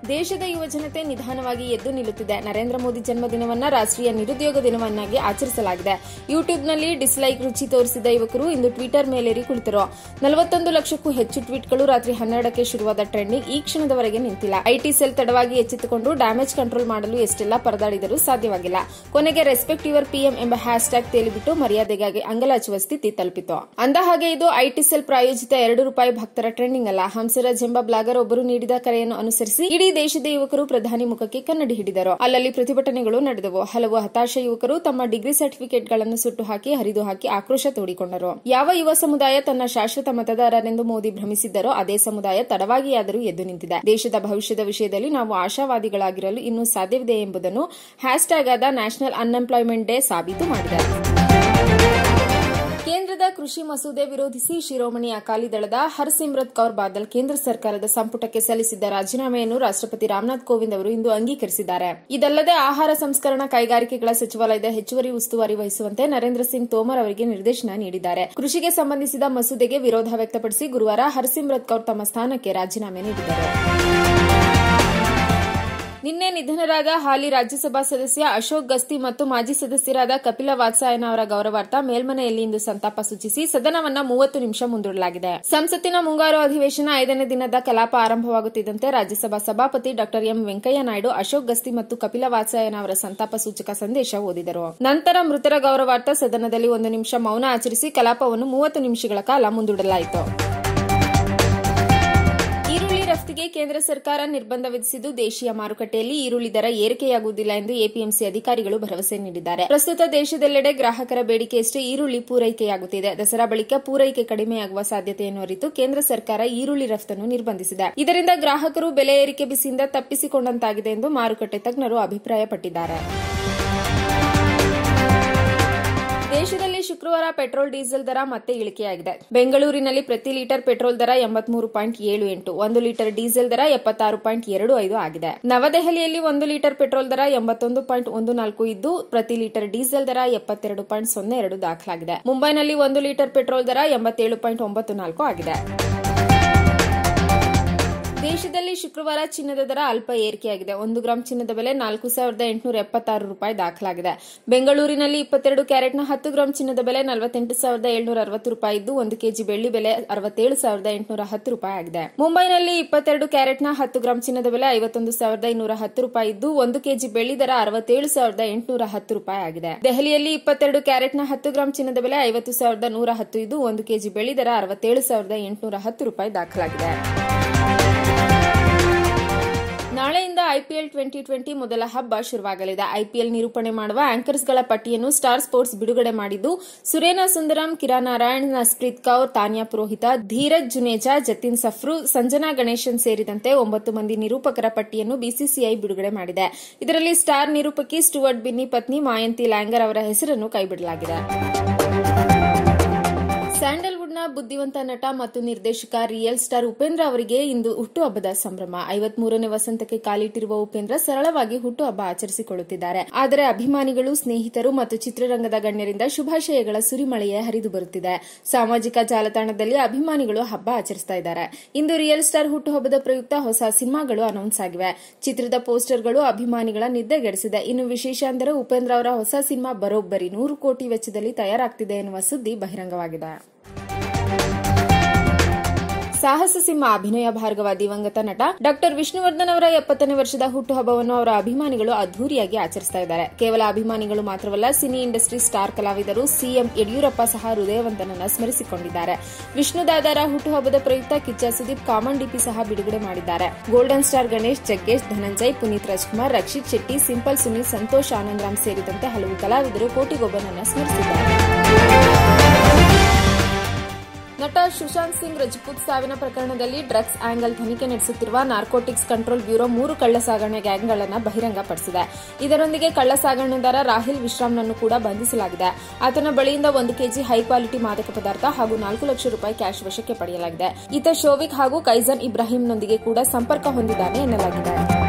ದೇಶದ ಯುವ ಜನತೆ ನಿಧಾನವಾಗಿ ಎದ್ದು ನಿಲ್ಲುತ್ತಿದೆ ನರೇಂದ್ರ ಮೋದಿ ಜನ್ಮದಿನವನ್ನ ರಾಷ್ಟ್ರೀಯ ನಿರುದ್ಯೋಗ ದಿನವನ್ನಾಗಿ ಆಚರಿಸಲಾಗಿದೆ ಯೂಟ್ಯೂಬ್ನಲ್ಲಿ ಡಿಸ್ಲೈಕ್ ರುಚಿ ತೋರಿಸಿದ ಯುವಕರು ಇಂದು ಟ್ವಿಟರ್ ಮೇಲೇರಿ ಕುಳಿತರು ನಲವತ್ತೊಂದು ಲಕ್ಷಕ್ಕೂ ಹೆಚ್ಚು ಟ್ವೀಟ್ಗಳು ರಾತ್ರಿ ಹನ್ನೆರಡಕ್ಕೆ ಶುರುವಾದ ಟ್ರೆಂಡಿಂಗ್ ಈ ಕ್ಷಣದವರೆಗೆ ನಿಂತಿಲ್ಲ ಐಟಿ ಸೆಲ್ ತಡವಾಗಿ ಎಚ್ಚೆತ್ತುಕೊಂಡು ಡ್ಯಾಮೇಜ್ ಕಂಟ್ರೋಲ್ ಮಾಡಲು ಎಷ್ಟೆಲ್ಲ ಪರದಾಡಿದರೂ ಸಾಧ್ಯವಾಗಿಲ್ಲ ಕೊನೆಗೆ ರೆಸ್ಪೆಕ್ಟ್ ಯುವರ್ ಪಿಎಂ ಎಂಬ ಹ್ಯಾಶ್ ಟ್ಯಾಗ್ ತೇಲಿಬಿಟ್ಟು ಮರ್ಯಾದೆಗಾಗಿ ಅಂಗಲಾಚುವ ಸ್ಥಿತಿ ತಲುಪಿತು ಅಂದಹಾಗೆ ಇದು ಐಟಿ ಸೆಲ್ ಪ್ರಾಯೋಜಿತ ಎರಡು ರೂಪಾಯಿ ಭಕ್ತರ ಟ್ರೆಂಡಿಂಗ್ ಅಲ್ಲ ಹಂಸರಾಜ್ ಎಂಬ ಬ್ಲಾಗರ್ ಒಬ್ಬರು ನೀಡಿದ ಕರೆಯನ್ನು ಅನುಸರಿಸಿ ಇಡೀ ದೇಶದ ಯುವಕರು ಪ್ರಧಾನಿ ಮುಖಕ್ಕೆ ಕನ್ನಡಿ ಹಿಡಿದರು ಅಲ್ಲಲ್ಲಿ ಪ್ರತಿಭಟನೆಗಳು ನಡೆದವು ಹಲವು ಹತಾಶ ಯುವಕರು ತಮ್ಮ ಡಿಗ್ರಿ ಸರ್ಟಿಫಿಕೇಟ್ಗಳನ್ನು ಸುಟ್ಟು ಹಾಕಿ ಹರಿದು ಹಾಕಿ ಆಕ್ರೋಶ ತೋಡಿಕೊಂಡರು ಯಾವ ಯುವ ಸಮುದಾಯ ತನ್ನ ಶಾಶ್ವತ ಮತದಾರರೆಂದು ಮೋದಿ ಭ್ರಮಿಸಿದ್ದರೋ ಅದೇ ಸಮುದಾಯ ತಡವಾಗಿಯಾದರೂ ಎದ್ದು ನಿಂತಿದೆ ದೇಶದ ಭವಿಷ್ಯದ ವಿಷಯದಲ್ಲಿ ನಾವು ಆಶಾವಾದಿಗಳಾಗಿರಲು ಇನ್ನೂ ಸಾಧ್ಯವಿದೆ ಎಂಬುದನ್ನು ಹ್ಯಾಶ್ಟ್ಯಾಗ್ ಆದ ನ್ಯಾಷನಲ್ ಅನ್ಎಂಪ್ಲಾಯ್ಮೆಂಟ್ ಡೇ ಸಾಬೀತು ಮಾಡಿದೆ ಕೇಂದ್ರದ ಕೃಷಿ ಮಸೂದೆ ವಿರೋಧಿಸಿ ಶಿರೋಮಣಿ ಅಕಾಲಿ ದಳದ ಹರ್ಸಿಮ್ರತ್ ಕೌರ್ ಬಾದಲ್ ಕೇಂದ್ರ ಸರ್ಕಾರದ ಸಂಪುಟಕ್ಕೆ ಸಲ್ಲಿಸಿದ್ದ ರಾಜೀನಾಮೆಯನ್ನು ರಾಷ್ಟಪತಿ ರಾಮನಾಥ್ ಕೋವಿಂದ್ ಅವರು ಇಂದು ಅಂಗೀಕರಿಸಿದ್ದಾರೆ ಇದಲ್ಲದೆ ಆಹಾರ ಸಂಸ್ಕರಣಾ ಕೈಗಾರಿಕೆಗಳ ಸಚಿವಾಲಯದ ಹೆಚ್ಚುವರಿ ಉಸ್ತುವಾರಿ ವಹಿಸುವಂತೆ ನರೇಂದ್ರ ಸಿಂಗ್ ತೋಮರ್ ಅವರಿಗೆ ನಿರ್ದೇಶನ ನೀಡಿದ್ದಾರೆ ಕೃಷಿಗೆ ಸಂಬಂಧಿಸಿದ ಮಸೂದೆಗೆ ವಿರೋಧ ವ್ಯಕ್ತಪಡಿಸಿ ಗುರುವಾರ ಹರ್ಸಿಮ್ರತ್ ಕೌರ್ ತಮ್ಮ ಸ್ಥಾನಕ್ಕೆ ರಾಜೀನಾಮೆ ನೀಡಿದರು ನಿನ್ನೆ ನಿಧನರಾದ ಹಾಲಿ ರಾಜ್ಯಸಭಾ ಸದಸ್ಯ ಅಶೋಕ್ ಗಸ್ತಿ ಮತ್ತು ಮಾಜಿ ಸದಸ್ಯರಾದ ಕಪಿಲ ವಾತ್ಸಾಯನ ಅವರ ಗೌರವಾರ್ಥ ಮೇಲ್ಮನೆಯಲ್ಲಿ ಇಂದು ಸಂತಾಪ ಸೂಚಿಸಿ ಸದನವನ್ನ ಮೂವತ್ತು ನಿಮಿಷ ಮುಂದೂಡಲಾಗಿದೆ ಸಂಸತ್ತಿನ ಮುಂಗಾರು ಅಧಿವೇಶನ ಐದನೇ ದಿನದ ಕಲಾಪ ಆರಂಭವಾಗುತ್ತಿದ್ದಂತೆ ರಾಜ್ಯಸಭಾ ಸಭಾಪತಿ ಡಾ ಎಂ ವೆಂಕಯ್ಯ ನಾಯ್ಡು ಅಶೋಕ್ ಗಸ್ತಿ ಮತ್ತು ಕಪಿಲ ವಾತ್ಸಾಯನ ಅವರ ಸಂತಾಪ ಸೂಚಕ ಸಂದೇಶ ಓದಿದರು ನಂತರ ಮೃತರ ಗೌರವಾರ್ಥ ಸದನದಲ್ಲಿ ಒಂದು ನಿಮಿಷ ಮೌನ ಆಚರಿಸಿ ಕಲಾಪವನ್ನು ಮೂವತ್ತು ನಿಮಿಷಗಳ ಕಾಲ ಮುಂದೂಡಲಾಯಿತು ಈರುಳ್ಳಿ ರಫ್ತಿಗೆ ಕೇಂದ್ರ ಸರ್ಕಾರ ನಿರ್ಬಂಧ ವಿಧಿಸಿದ್ದು ದೇಶೀಯ ಮಾರುಕಟ್ಟೆಯಲ್ಲಿ ಈರುಳ್ಳಿ ದರ ಏರಿಕೆಯಾಗುವುದಿಲ್ಲ ಎಂದು ಎಪಿಎಂಸಿ ಅಧಿಕಾರಿಗಳು ಭರವಸೆ ನೀಡಿದ್ದಾರೆ ಪ್ರಸ್ತುತ ದೇಶದೆಲ್ಲೆಡೆ ಗ್ರಾಹಕರ ಬೇಡಿಕೆಯಷ್ಟೇ ಈರುಳ್ಳಿ ಪೂರೈಕೆಯಾಗುತ್ತಿದೆ ದಸರಾ ಬಳಿಕ ಪೂರೈಕೆ ಕಡಿಮೆಯಾಗುವ ಸಾಧ್ಯತೆಯನ್ನು ಅರಿತು ಕೇಂದ್ರ ಸರ್ಕಾರ ಈರುಳ್ಳಿ ರಫ್ತನ್ನು ನಿರ್ಬಂಧಿಸಿದೆ ಇದರಿಂದ ಗ್ರಾಹಕರು ಬೆಲೆ ಏರಿಕೆ ಬಿಸಿಯಿಂದ ತಪ್ಪಿಸಿಕೊಂಡಂತಾಗಿದೆ ಎಂದು ಮಾರುಕಟ್ಟೆ ತಜ್ಞರು ಅಭಿಪ್ರಾಯಪಟ್ಟಿದ್ದಾರೆ ದೇಶದಲ್ಲಿ ಶುಕ್ರವಾರ ಪೆಟ್ರೋಲ್ ಡೀಸೆಲ್ ದರ ಮತ್ತೆ ಇಳಿಕೆಯಾಗಿದೆ ಬೆಂಗಳೂರಿನಲ್ಲಿ ಪ್ರತಿ ಲೀಟರ್ ಪೆಟ್ರೋಲ್ ದರ ಎಂಬತ್ಮೂರು ಪಾಯಿಂಟ್ ಏಳು ಎಂಟು ಒಂದು ಲೀಟರ್ ಡೀಸೆಲ್ ದರ ಎಪ್ಪತ್ತಾರು ಪಾಯಿಂಟ್ ಎರಡು ಐದು ಆಗಿದೆ ನವದೆಹಲಿಯಲ್ಲಿ ಒಂದು ಲೀಟರ್ ಪೆಟ್ರೋಲ್ ದರ ಎಂಬತ್ತೊಂದು ಪಾಯಿಂಟ್ ಒಂದು ನಾಲ್ಕು ಇದ್ದು ಪ್ರತಿ ಲೀಟರ್ ಡೀಸೆಲ್ ದರ ಎಪ್ಪತ್ತೆರಡು ಪಾಯಿಂಟ್ ಸೊನ್ನೆ ಎರಡು ದಾಖಲಾಗಿದೆ ಮುಂಬೈನಲ್ಲಿ ಒಂದು ಲೀಟರ್ ಪೆಟ್ರೋಲ್ ದರ ಎಂಬತ್ತೇಳು ಪಾಯಿಂಟ್ ಒಂಬತ್ತು ನಾಲ್ಕು ಆಗಿದೆ ದೇಶದಲ್ಲಿ ಶುಕ್ರವಾರ ಚಿನ್ನದ ದರ ಅಲ್ಪ ಏರಿಕೆಯಾಗಿದೆ ಒಂದು ಗ್ರಾಂ ಚಿನ್ನದ ಬೆಲೆ ನಾಲ್ಕು ಸಾವಿರದ ಎಂಟುನೂರ ಎಪ್ಪತ್ತಾರು ರೂಪಾಯಿ ದಾಖಲಾಗಿದೆ ಬೆಂಗಳೂರಿನಲ್ಲಿ ಇಪ್ಪತ್ತೆರಡು ಕ್ಯಾರೆಟ್ನ ಹತ್ತು ಗ್ರಾಂ ಚಿನ್ನದ ಬೆಲೆ ನಲವತ್ತೆಂಟು ಸಾವಿರದ ಏಳ್ನೂರ ಅರವತ್ತು ರೂಪಾಯಿ ಇದ್ದು ಒಂದು ಕೆಜಿ ಬೆಳ್ಳಿ ಬೆಲೆ ಅರವತ್ತೇಳು ಸಾವಿರದ ಎಂಟುನೂರ ಹತ್ತು ರೂಪಾಯಿ ಆಗಿದೆ ಮುಂಬೈನಲ್ಲಿ ಇಪ್ಪತ್ತೆರಡು ಕ್ಯಾರೆಟ್ನ ಹತ್ತು ಗ್ರಾಂ ಚಿನ್ನದ ಬೆಲೆ ಐವತ್ತೊಂದು ಸಾವಿರದ ಇನ್ನೂರ ಹತ್ತು ರೂಪಾಯಿ ಇದ್ದು ಒಂದು ಕೆಜಿ ಬೆಳ್ಳಿ ದರ ಅರವತ್ತೇಳು ಸಾವಿರದ ಎಂಟುನೂರ ಹತ್ತು ರೂಪಾಯಿ ಆಗಿದೆ ದೆಹಲಿಯಲ್ಲಿ ಇಪ್ಪತ್ತೆರಡು ಕ್ಯಾರೆಟ್ನ ಹತ್ತು ಗ್ರಾಂ ಚಿನ್ನದ ಬೆಲೆ ಐವತ್ತು ಸಾವಿರದ ನೂರ ಹತ್ತು ಇದ್ದು ಒಂದು ಕೆಜಿ ಬೆಳ್ಳಿ ದರ ಅರವತ್ತೇಳು ಸಾವಿರದ ಎಂಟುನೂರ ಹತ್ತು ರೂಪಾಯಿ ದಾಖಲಾಗಿದೆ ನಾಳೆಯಿಂದ ಐಪಿಎಲ್ ಟ್ವೆಂಟಿ ಟ್ವೆಂಟಿ ಮೊದಲ ಹಬ್ಬ ಶುರುವಾಗಲಿದೆ ಐಪಿಎಲ್ ನಿರೂಪಣೆ ಮಾಡುವ ಆಂಕರ್ಸ್ಗಳ ಪಟ್ಟಿಯನ್ನು ಸ್ಟಾರ್ ಸ್ಪೋರ್ಟ್ಸ್ ಬಿಡುಗಡೆ ಮಾಡಿದ್ದು ಸುರೇನಾ ಸುಂದರಂ ಕಿರಣ್ ನಾರಾಯಣ್ ನಸ್ಪ್ರೀತ್ ಕೌರ್ ತಾನ್ಯಾ ಪುರೋಹಿತ ಧೀರಜ್ ಜುನೇಜಾ ಜತಿನ್ ಸಫ್ರು ಸಂಜನಾ ಗಣೇಶನ್ ಸೇರಿದಂತೆ ಒಂಬತ್ತು ಮಂದಿ ನಿರೂಪಕರ ಪಟ್ಟಿಯನ್ನು ಬಿಸಿಸಿಐ ಬಿಡುಗಡೆ ಮಾಡಿದೆ ಇದರಲ್ಲಿ ಸ್ಟಾರ್ ನಿರೂಪಕಿ ಸ್ಟುವರ್ಟ್ ಬಿನ್ನಿ ಪತ್ನಿ ಮಾಯಂತಿ ಲ್ಯಾಂಗರ್ ಅವರ ಹೆಸರನ್ನು ಕೈಬಿಡಲಾಗಿದೆ ಸ್ಯಾಂಡಲ್ವುಡ್ನ ಬುದ್ಧಿವಂತ ನಟ ಮತ್ತು ನಿರ್ದೇಶಕ ರಿಯಲ್ ಸ್ಟಾರ್ ಉಪೇಂದ್ರ ಅವರಿಗೆ ಇಂದು ಹುಟ್ಟುಹಬ್ಬದ ಸಂಭ್ರಮ ಐವತ್ಮೂರನೇ ವಸಂತಕ್ಕೆ ಕಾಲಿಟ್ಟಿರುವ ಉಪೇಂದ್ರ ಸರಳವಾಗಿ ಹುಟ್ಟುಹಬ್ಬ ಆಚರಿಸಿಕೊಳ್ಳುತ್ತಿದ್ದಾರೆ ಆದರೆ ಅಭಿಮಾನಿಗಳು ಸ್ನೇಹಿತರು ಮತ್ತು ಚಿತ್ರರಂಗದ ಗಣ್ಯರಿಂದ ಶುಭಾಶಯಗಳ ಸುರಿಮಳೆಯೇ ಹರಿದು ಬರುತ್ತಿದೆ ಸಾಮಾಜಿಕ ಜಾಲತಾಣದಲ್ಲಿ ಅಭಿಮಾನಿಗಳು ಹಬ್ಬ ಆಚರಿಸ್ತಾ ಇದ್ದಾರೆ ಇಂದು ರಿಯಲ್ ಸ್ಟಾರ್ ಹುಟ್ಟುಹಬ್ಬದ ಪ್ರಯುಕ್ತ ಹೊಸ ಸಿನಿಮಾಗಳು ಅನೌನ್ಸ್ ಆಗಿವೆ ಚಿತ್ರದ ಪೋಸ್ಟರ್ಗಳು ಅಭಿಮಾನಿಗಳ ನಿದ್ದೆಗೆಡಿಸಿದೆ ಇನ್ನು ವಿಶೇಷ ಅಂದರೆ ಉಪೇಂದ್ರ ಅವರ ಹೊಸ ಸಿನಿಮಾ ಬರೋಬ್ಬರಿ ನೂರು ಕೋಟಿ ವೆಚ್ಚದಲ್ಲಿ ತಯಾರಾಗ್ತಿದೆ ಎನ್ನುವ ಸುದ್ದಿ ಬಹಿರಂಗವಾಗಿದೆ ಸಾಹಸ ಸಿಂಹ ಅಭಿನಯ ಭಾರ್ಗವ ದಿವಂಗತ ನಟ ಡಾಕ್ಟರ್ ವಿಷ್ಣುವರ್ಧನ್ ಅವರ ಎಪ್ಪತ್ತನೇ ವರ್ಷದ ಹುಟ್ಟುಹಬ್ಬವನ್ನು ಅವರ ಅಭಿಮಾನಿಗಳು ಅದ್ದೂರಿಯಾಗಿ ಆಚರಿಸ್ತಾ ಇದ್ದಾರೆ ಕೇವಲ ಅಭಿಮಾನಿಗಳು ಮಾತ್ರವಲ್ಲ ಸಿನಿ ಇಂಡಸ್ಟ್ರಿ ಸ್ಟಾರ್ ಕಲಾವಿದರು ಸಿಎಂ ಯಡಿಯೂರಪ್ಪ ಸಹ ಹೃದಯವಂತನನ್ನ ಸ್ಮರಿಸಿಕೊಂಡಿದ್ದಾರೆ ವಿಷ್ಣುದಾದರ ಹುಟ್ಟುಹಬ್ಬದ ಪ್ರಯುಕ್ತ ಕಿಚ್ಚ ಸುದೀಪ್ ಕಾಮನ್ ಡಿಪಿ ಸಹ ಬಿಡುಗಡೆ ಮಾಡಿದ್ದಾರೆ golden star Ganesh Jaggesh Dhananjay Puneeth Rajkumar Rakshit Shetty simple Suni Santhosh Anandaram ಸೇರಿದಂತೆ ಹಲವು ಕಲಾವಿದರು ಕೋಟಿಗೊಬ್ಬನನ್ನ ಸ್ಮರಿಸಿದ್ದಾರೆ ನಟ ಸುಶಾಂತ್ ಸಿಂಗ್ ರಜಪೂತ್ ಸಾವಿನ ಪ್ರಕರಣದಲ್ಲಿ ಡ್ರಗ್ಸ್ ಆಂಗಲ್ ತನಿಖೆ ನಡೆಸುತ್ತಿರುವ ನಾರ್ಕೋಟಿಕ್ಸ್ ಕಂಟ್ರೋಲ್ ಬ್ಯೂರೋ ಮೂರು ಕಳ್ಳ ಸಾಗಣೆ ಗ್ಯಾಂಗ್ಗಳನ್ನು ಬಹಿರಂಗಪಡಿಸಿದೆ ಇದರೊಂದಿಗೆ ಕಳ್ಳ ಸಾಗಣೆದಾರ ರಾಹಿಲ್ ವಿಶ್ರಾಮ್ನನ್ನು ಕೂಡ ಬಂಧಿಸಲಾಗಿದೆ ಆತನ ಬಳಿಯಿಂದ ಒಂದು ಕೆಜಿ ಹೈ ಕ್ವಾಲಿಟಿ ಮಾದಕ ಪದಾರ್ಥ ಹಾಗೂ ನಾಲ್ಕು ಲಕ್ಷ ರೂಪಾಯಿ ಕ್ಯಾಶ್ ವಶಕ್ಕೆ ಪಡೆಯಲಾಗಿದೆ ಈತ ಶೋವಿಕ್ ಹಾಗೂ ಕೈಜನ್ ಇಬ್ರಾಹಿಂನೊಂದಿಗೆ ಕೂಡ ಸಂಪರ್ಕ ಹೊಂದಿದ್ದಾನೆ ಎನ್ನಲಾಗಿದೆ